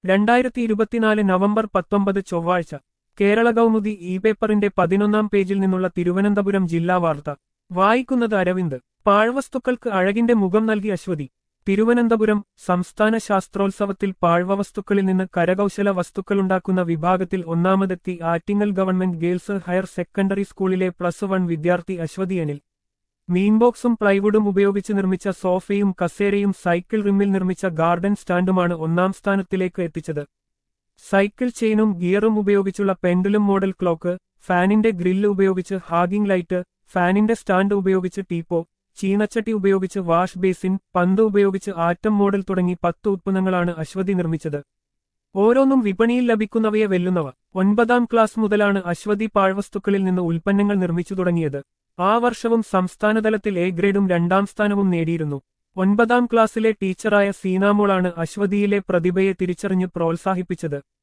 രണ്ടായിരത്തി ഇരുപത്തിനാല് നവംബർ പത്തൊമ്പത് ചൊവ്വാഴ്ച കേരള കൗമുദി ഇ പേപ്പറിന്റെ പതിനൊന്നാം പേജിൽ നിന്നുള്ള തിരുവനന്തപുരം ജില്ലാ വാർത്ത വായിക്കുന്നത് അരവിന്ദ് പാഴ്വസ്തുക്കൾക്ക് അഴകിന്റെ മുഖം നൽകി അശ്വതി തിരുവനന്തപുരം സംസ്ഥാന ശാസ്ത്രോത്സവത്തിൽ പാഴ്വവസ്തുക്കളിൽ നിന്ന് കരകൗശല വസ്തുക്കളുണ്ടാക്കുന്ന വിഭാഗത്തിൽ ഒന്നാമതെത്തി Attingal government girls higher secondary സ്കൂളിലെ പ്ലസ് വൺ വിദ്യാർത്ഥി അശ്വതി അനിൽ മീൻബോക്സും പ്ലൈവുഡും ഉപയോഗിച്ച് നിർമ്മിച്ച സോഫയും കസേരയും സൈക്കിൾ റിമ്മിൽ നിർമ്മിച്ച ഗാർഡൻ സ്റ്റാൻഡുമാണ് ഒന്നാം സ്ഥാനത്തിലേക്ക് എത്തിച്ചത് സൈക്കിൾ ചെയിനും ഗിയറും ഉപയോഗിച്ചുള്ള പെൻഡുലം മോഡൽ ക്ലോക്ക് ഫാനിന്റെ ഗ്രില്ല് ഉപയോഗിച്ച് ഹാഗിംഗ് ലൈറ്റ് ഫാനിന്റെ സ്റ്റാൻഡ് ഉപയോഗിച്ച് ടീപ്പോ ചീനച്ചട്ടി ഉപയോഗിച്ച് വാഷ് ബേസിൻ പന്ത് ഉപയോഗിച്ച് ആറ്റം മോഡൽ തുടങ്ങി പത്ത് ഉത്പന്നങ്ങളാണ് അശ്വതി നിർമ്മിച്ചത് ഓരോന്നും വിപണിയിൽ ലഭിക്കുന്നവയെ വെല്ലുന്നവ ഒൻപതാം ക്ലാസ് മുതലാണ് അശ്വതി പാഴ്വസ്തുക്കളിൽ നിന്ന് ഉൽപ്പന്നങ്ങൾ നിർമ്മിച്ചു തുടങ്ങിയത് ആ വർഷവും സംസ്ഥാനതലത്തിൽ എ ഗ്രേഡും രണ്ടാം സ്ഥാനവും നേടിയിരുന്നു ഒൻപതാം ക്ലാസ്സിലെ ടീച്ചറായ സീനാമോളാണ് അശ്വതിയിലെ പ്രതിഭയെ തിരിച്ചറിഞ്ഞ് പ്രോത്സാഹിപ്പിച്ചത്